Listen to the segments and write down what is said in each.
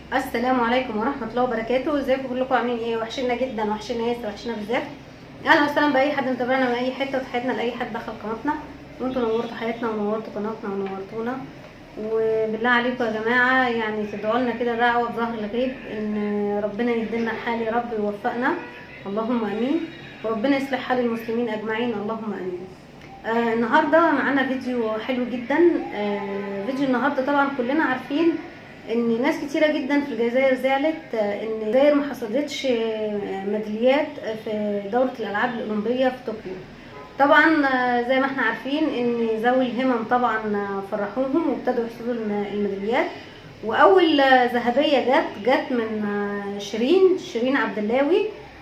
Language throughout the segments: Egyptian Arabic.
السلام عليكم ورحمه الله وبركاته ازيكم كلكم عاملين ايه وحشنا جدا وحشنا ياسر وحشنا بالذات اهلا وسهلا باي حد متابعنا من اي حته وتحياتنا لاي حد دخل قناتنا وانتوا نورتوا حياتنا ونورتوا قناتنا ونورتونا وبالله عليكم يا جماعه يعني تدعوا لنا كده دعوه بظهر الغيب ان ربنا يهدينا الحال يا رب ويوفقنا اللهم امين وربنا يصلح حال المسلمين اجمعين اللهم امين آه النهارده معانا فيديو حلو جدا آه فيديو النهارده طبعا كلنا عارفين ان ناس كتيره جدا في الجزائر زعلت آه ان الجزائر ما حصدتش آه ميداليات في دوره الالعاب الاولمبيه في طوكيو طبعا آه زي ما احنا عارفين ان ذوي الهمم طبعا آه فرحوهم وابتدوا يحصدوا الم- الميداليات واول آه ذهبيه جت جت من آه شيرين شيرين عبد اللاوي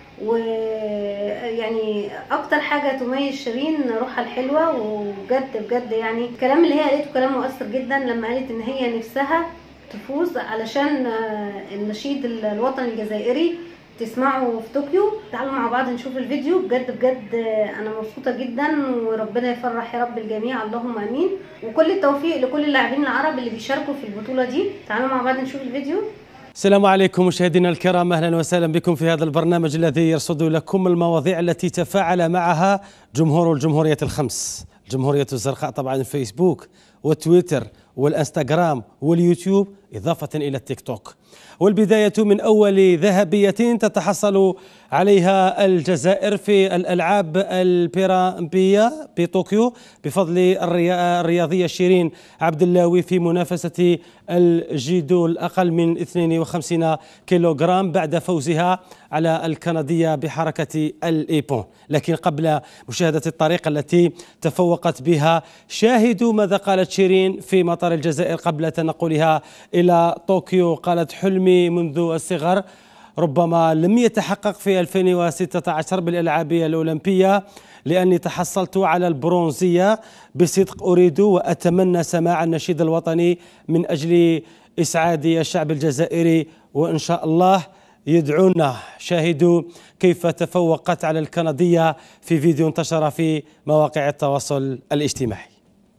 ويعني اكتر حاجه تميز شيرين روحها الحلوه وبجد بجد يعني الكلام اللي هي قالته كلام مؤثر جدا لما قالت ان هي نفسها تفوز علشان آه، النشيد الوطني الجزائري تسمعه في طوكيو تعالوا مع بعض نشوف الفيديو بجد بجد آه، انا مبسوطه جدا وربنا يفرح يا رب الجميع اللهم امين وكل التوفيق لكل اللاعبين العرب اللي بيشاركوا في البطوله دي تعالوا مع بعض نشوف الفيديو السلام عليكم مشاهدينا الكرام اهلا وسهلا بكم في هذا البرنامج الذي يرصد لكم المواضيع التي تفاعل معها جمهور الجمهوريه الخمس الجمهوريه الزرقاء طبعا الفيسبوك والتويتر والانستغرام واليوتيوب اضافه الى التيك توك والبدايه من اول ذهبيه تتحصل عليها الجزائر في الالعاب البيرامبيه بطوكيو بفضل الريا- الرياضيه شيرين عبد اللاوي في منافسه الجيدو الاقل من 52 كيلوغرام بعد فوزها على الكنديه بحركه الايبون لكن قبل مشاهده الطريقه التي تفوقت بها شاهدوا ماذا قالت شيرين في مطار الجزائر قبل تنقلها الى طوكيو قالت حلمي منذ الصغر ربما لم يتحقق في 2016 بالالعاب الاولمبيه لاني تحصلت على البرونزيه بصدق اريد واتمنى سماع النشيد الوطني من اجل اسعاد الشعب الجزائري وان شاء الله يدعونا شاهدوا كيف تفوقت على الكنديه في فيديو انتشر في مواقع التواصل الاجتماعي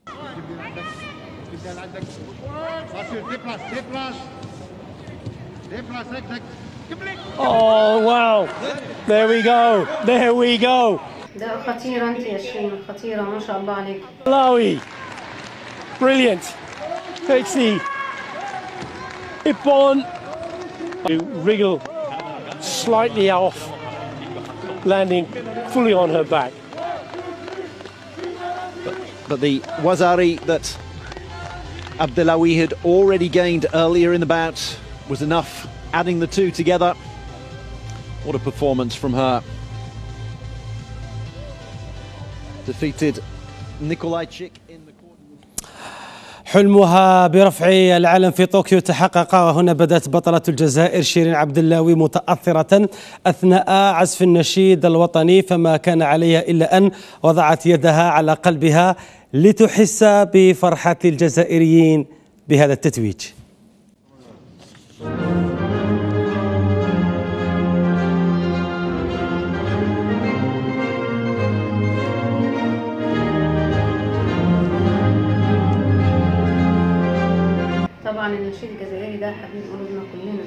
تبدا عندك فاسيل ديبلاس ديبلاس ديبلاس هكذاك قبلك Oh wow there we go there we go ده خطيره انت يا شيرين خطيره ما شاء الله عليك Malawi. Brilliant. Takes the Ippon to wriggle slightly off, landing fully on her back. but the Wazari that Abdelawi had already gained earlier in the bout was enough, adding the two together. What a performance from her. Defeated Nikolai Chik in the quarter. حلمها برفع العلم في طوكيو تحقق وهنا بدأت بطلة الجزائر شيرين عبد اللاوي متأثرة أثناء عزف النشيد الوطني فما كان عليها إلا أن وضعت يدها على قلبها لتحس بفرحة الجزائريين بهذا التتويج طبعا النشيد الجزائري ده حبيب قلوبنا كلنا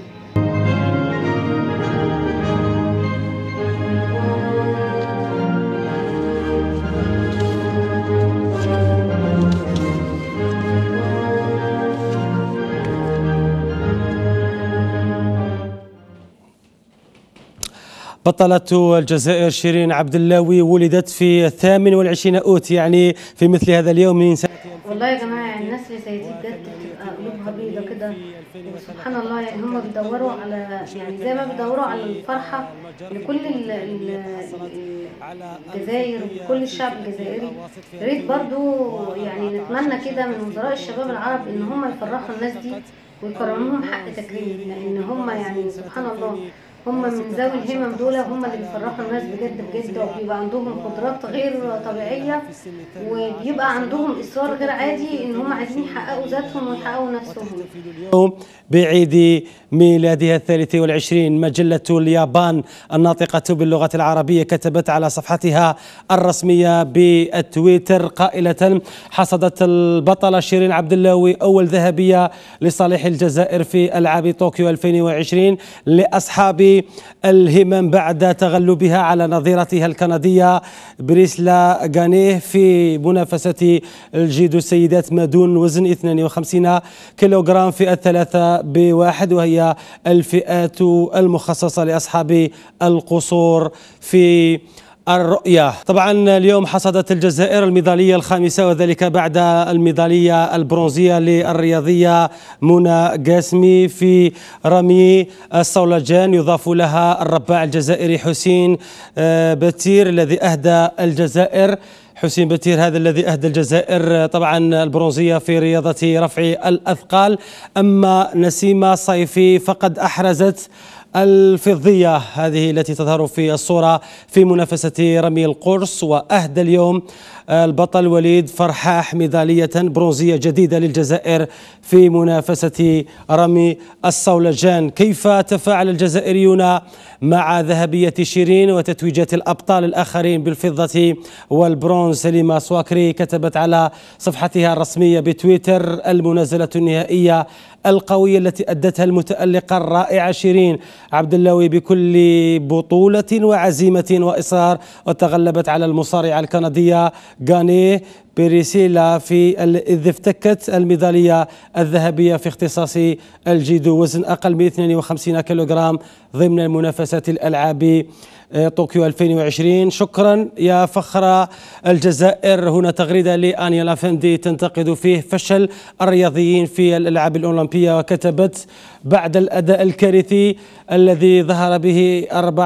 بطلة الجزائر شيرين عبد اللاوي ولدت في 28 أوت يعني في مثل هذا اليوم من سنة والله يا جماعه يعني الناس اللي زي دي بجد بتبقى قلوبها بيضه كده سبحان الله يعني هم بيدوروا على يعني زي ما بيدوروا على الفرحه لكل ال- ال- ال- الجزائر وكل الشعب الجزائري يا ريت برضو يعني نتمنى كده من وزراء الشباب العرب ان هم يفرحوا الناس دي ويكرموهم حق تكريم لان هم يعني سبحان الله هم من ذوي الهمم دول هم اللي بيفرحوا الناس بجد بجد وبيبقى عندهم قدرات غير طبيعيه وبيبقى عندهم اصرار غير عادي ان هم عايزين يحققوا ذاتهم ويحققوا نفسهم اليوم بعيد ميلادها الثالث والعشرين مجلة اليابان الناطقة باللغة العربية كتبت على صفحتها الرسمية بالتويتر قائلة حصدت البطلة شيرين عبد اللاوي أول ذهبية لصالح الجزائر في ألعاب طوكيو 2020 لأصحاب الهمم بعد تغلبها على نظيرتها الكندية بريسلا غانيه في منافسة الجيدو سيدات ما دون وزن 52 كيلوغرام في الثلاثة بواحد وهي الفئات المخصصة لأصحاب القصور في الرؤية طبعا اليوم حصدت الجزائر الميدالية الخامسة وذلك بعد الميدالية البرونزية للرياضية منى قاسمي في رمي الصولجان يضاف لها الرباع الجزائري حسين آه، بتير الذي أهدى الجزائر حسين بتير هذا الذي أهدى الجزائر طبعا البرونزية في رياضة رفع الأثقال أما نسيمة صيفي فقد أحرزت الفضية هذه التي تظهر في الصورة في منافسة رمي القرص وأهدى اليوم البطل وليد فرحاح ميدالية برونزية جديدة للجزائر في منافسة رمي الصولجان كيف تفاعل الجزائريون مع ذهبية شيرين وتتويجات الأبطال الآخرين بالفضة والبرونز سليمة سواكري كتبت على صفحتها الرسمية بتويتر المنازلة النهائية القوية التي أدتها المتألقة الرائعة شيرين عبد اللوي بكل بطولة وعزيمة وإصرار وتغلبت على المصارعة الكندية غاني بيريسيلا في إذ افتكت الميدالية الذهبية في اختصاص الجيدو وزن أقل من 52 كيلوغرام ضمن المنافسات الألعاب طوكيو 2020 شكرا يا فخر الجزائر هنا تغريدة لآنيا لافندي تنتقد فيه فشل الرياضيين في الألعاب الأولمبية وكتبت بعد الأداء الكارثي الذي ظهر به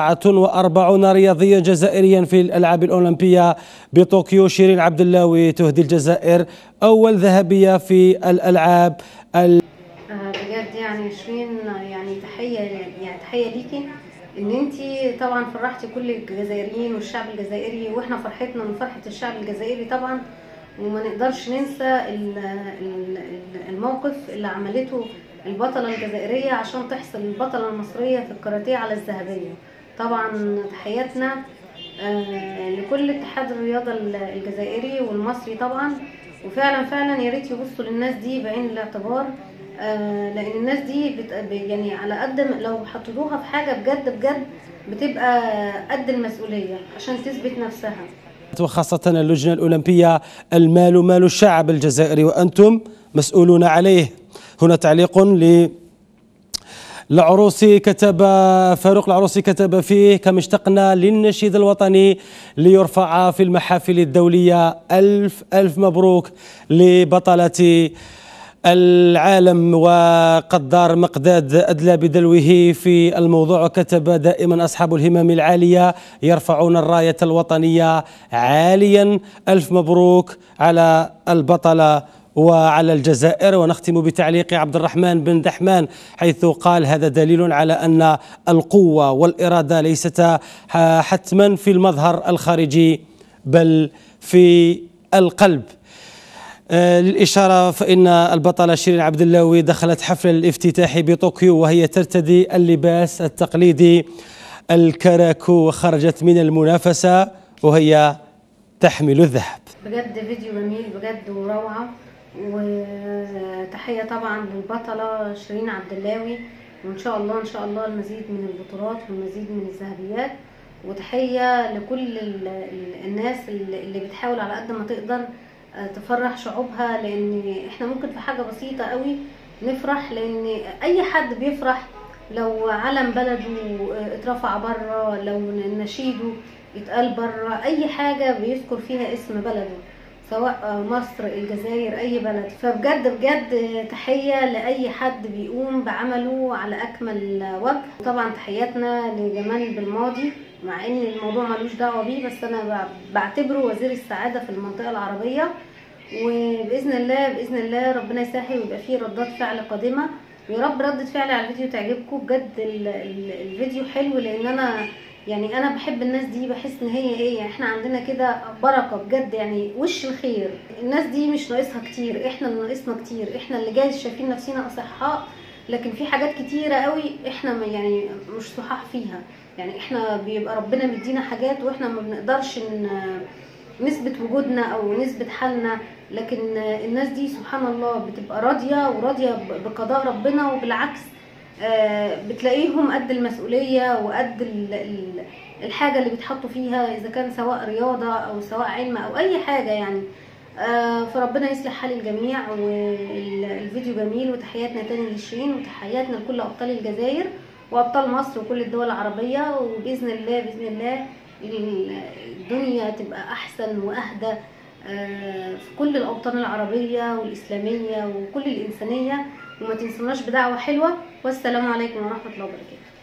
44 رياضيا جزائريا في الألعاب الأولمبية بطوكيو شيرين عبد اللوي تهدي الجزائر أول ذهبية في الألعاب ال... آه، بجد يعني شيرين يعني تحيه يعني تحيه ليكي ان انت طبعا فرحتي كل الجزائريين والشعب الجزائري واحنا فرحتنا من فرحه الشعب الجزائري طبعا وما نقدرش ننسى ال- ال- ال- الموقف اللي عملته البطله الجزائريه عشان تحصل البطله المصريه في الكاراتيه على الذهبيه طبعا تحياتنا آه، لكل اتحاد الرياضه ال- الجزائري والمصري طبعا وفعلا فعلا يا ريت يبصوا للناس دي بعين الاعتبار آه، لان الناس دي بت... يعني على قد ما- لو حطوها في حاجه بجد بجد بتبقى قد المسؤوليه عشان تثبت نفسها وخاصة اللجنة الأولمبية المال مال الشعب الجزائري وأنتم مسؤولون عليه هنا تعليق ل العروسي كتب فاروق العروسي كتب فيه كم اشتقنا للنشيد الوطني ليرفع في المحافل الدولية ألف ألف مبروك لبطلة العالم وقدار مقداد أدلى بدلوه في الموضوع وكتب دائما أصحاب الهمم العالية يرفعون الراية الوطنية عاليا ألف مبروك على البطلة وعلى الجزائر ونختم بتعليق عبد الرحمن بن دحمان حيث قال هذا دليل على أن القوة والإرادة ليستا حتما في المظهر الخارجي بل في القلب آه، للإشارة فإن البطلة شيرين عبد اللوي دخلت حفل الافتتاح بطوكيو وهي ترتدي اللباس التقليدي الكراكو وخرجت من المنافسة وهي تحمل الذهب بجد فيديو جميل بجد وروعة وتحية طبعا للبطلة شيرين عبد اللاوي وإن شاء الله إن شاء الله المزيد من البطولات والمزيد من الذهبيات وتحية لكل ال- ال- الناس اللي اللي بتحاول على قد ما تقدر آه، تفرح شعوبها لأن إحنا ممكن في حاجة بسيطة قوي نفرح لأن أي حد بيفرح لو علم بلده آه، اترفع بره لو نشيده يتقال بره أي حاجة بيذكر فيها اسم بلده سواء مصر الجزائر اي بلد فبجد بجد تحيه لاي حد بيقوم بعمله على اكمل وجه طبعا تحياتنا لجمال بالماضي مع ان الموضوع ملوش دعوه بيه بس انا ب- بعتبره وزير السعاده في المنطقه العربيه وباذن الله باذن الله ربنا يسهل ويبقى فيه ردات فعل قادمه ويا رب ردة فعلي على الفيديو تعجبكم بجد ال- ال- الفيديو حلو لان انا يعني انا بحب الناس دي بحس ان هي ايه يعني احنا عندنا كده بركه بجد يعني وش الخير الناس دي مش ناقصها كتير احنا اللي ناقصنا كتير احنا اللي جايز شايفين نفسنا اصحاء لكن في حاجات كتيره قوي احنا ما- يعني مش صحاح فيها يعني احنا بيبقى ربنا مدينا حاجات واحنا ما بنقدرش ان نثبت وجودنا او نثبت حالنا لكن الناس دي سبحان الله بتبقى راضيه وراضيه ب- بقضاء ربنا وبالعكس آه، بتلاقيهم قد المسؤوليه وقد ال- ال- الحاجه اللي بيتحطوا فيها اذا كان سواء رياضه او سواء علم او اي حاجه يعني آه، فربنا يصلح حال الجميع والفيديو جميل وتحياتنا تاني للشين وتحياتنا لكل ابطال الجزائر وابطال مصر وكل الدول العربيه وباذن الله باذن الله الدنيا تبقى احسن واهدى آه، في كل الاوطان العربيه والاسلاميه وكل الانسانيه وما تنسوناش بدعوه حلوه والسلام عليكم ورحمه الله وبركاته